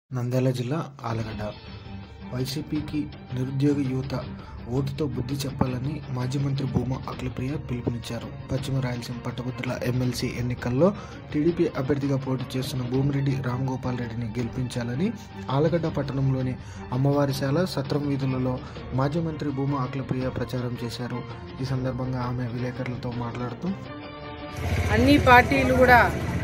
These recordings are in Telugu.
నంద్యాల జిల్లా ఆలగడ్డ వైసీపీకి నిరుద్యోగ యువత ఓటుతో బుద్ధి చెప్పాలని మాజీ మంత్రి భూమా అఖిలప్రియ పిలుపునిచ్చారు పశ్చిమ రాయలసీమ పట్టభద్రుల ఎమ్మెల్సీ ఎన్నికల్లో టీడీపీ అభ్యర్థిగా పోటీ చేస్తున్న భూమిరెడ్డి రామ్ గోపాల్ రెడ్డిని గెలిపించాలని ఆలగడ్డ పట్టణంలోని అమ్మవారిశాల సత్రం వీధులలో మాజీ మంత్రి భూమా అఖిలప్రియ ప్రచారం చేశారు ఈ సందర్భంగా ఆమె విలేకరులతో మాట్లాడుతూ అన్ని పార్టీలు కూడా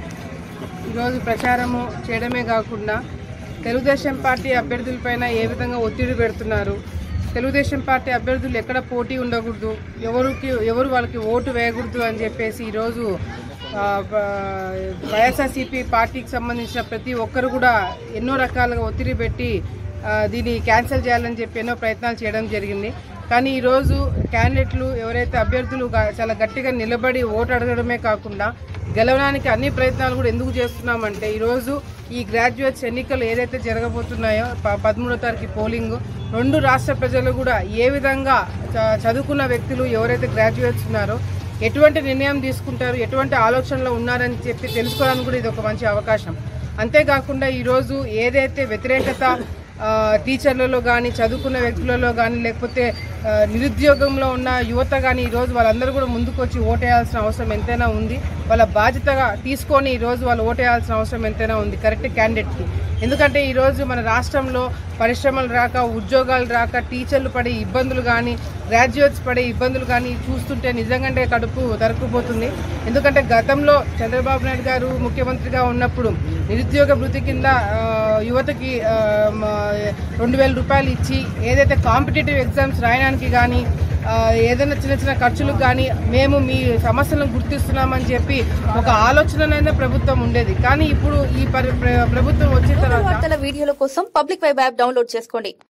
ఈరోజు ప్రచారము చేయడమే కాకుండా తెలుగుదేశం పార్టీ అభ్యర్థులపైన ఏ విధంగా ఒత్తిడి పెడుతున్నారు తెలుగుదేశం పార్టీ అభ్యర్థులు ఎక్కడ పోటీ ఉండకూడదు ఎవరికి ఎవరు వాళ్ళకి ఓటు వేయకూడదు అని చెప్పేసి ఈరోజు ఆ, బ- వైఎస్ఆర్సీపీ పార్టీకి సంబంధించిన ప్రతి ఒక్కరు కూడా ఎన్నో రకాలుగా ఒత్తిడి పెట్టి ఆ, దీన్ని క్యాన్సిల్ చేయాలని చెప్పి ఎన్నో ప్రయత్నాలు చేయడం జరిగింది కానీ ఈరోజు క్యాండిడేట్లు ఎవరైతే అభ్యర్థులు గా- చాలా గట్టిగా నిలబడి ఓటు అడగడమే కాకుండా గెలవడానికి అన్ని ప్రయత్నాలు కూడా ఎందుకు చేస్తున్నామంటే ఈరోజు ఈ గ్రాడ్యుయేట్స్ ఎన్నికలు ఏదైతే జరగబోతున్నాయో ప- పదమూడో తారీఖు పోలింగ్ రెండు రాష్ట్ర ప్రజలు కూడా ఏ విధంగా చ- చదువుకున్న వ్యక్తులు ఎవరైతే గ్రాడ్యుయేట్స్ ఉన్నారో ఎటువంటి నిర్ణయం తీసుకుంటారు ఎటువంటి ఆలోచనలో ఉన్నారని చెప్పి తెలుసుకోవడానికి కూడా ఇది ఒక మంచి అవకాశం అంతేకాకుండా ఈరోజు ఏదైతే వ్యతిరేకత ఆ, టీచర్లలో కానీ చదువుకున్న వ్యక్తులలో కానీ లేకపోతే ఆ, నిరుద్యోగంలో ఉన్న యువత కానీ ఈరోజు వాళ్ళందరూ కూడా ముందుకు వచ్చి ఓటేయాల్సిన అవసరం ఎంతైనా ఉంది వాళ్ళ బాధ్యతగా తీసుకొని ఈరోజు వాళ్ళు ఓటేయాల్సిన అవసరం ఎంతైనా ఉంది కరెక్ట్ క్యాండిడేట్కి ఎందుకంటే ఈరోజు మన రాష్ట్రంలో పరిశ్రమలు రాక ఉద్యోగాలు రాక టీచర్లు పడే ఇబ్బందులు కానీ గ్రాడ్యుయేట్స్ పడే ఇబ్బందులు కానీ చూస్తుంటే నిజంగానే కడుపు తరుక్కుపోతుంది ఎందుకంటే గతంలో చంద్రబాబు నాయుడు గారు ముఖ్యమంత్రిగా ఉన్నప్పుడు నిరుద్యోగ భృతి కింద ఆ, యువతకి ఆ, మ- రెండు వేల రూపాయలు ఇచ్చి ఏదైతే కాంపిటేటివ్ ఎగ్జామ్స్ రాయడానికి కానీ ఆ, ఏదైనా చిన్న చిన్న ఖర్చులకు కానీ మేము మీ సమస్యలను గుర్తిస్తున్నామని చెప్పి ఒక ఆలోచననైనా ప్రభుత్వం ఉండేది కానీ ఇప్పుడు ఈ పరి- ప్ర- ప్రభుత్వం వచ్చిన తర్వాత వార్తల వీడియోల కోసం పబ్లిక్ వెబ్ యాప్ డౌన్లోడ్ చేసుకోండి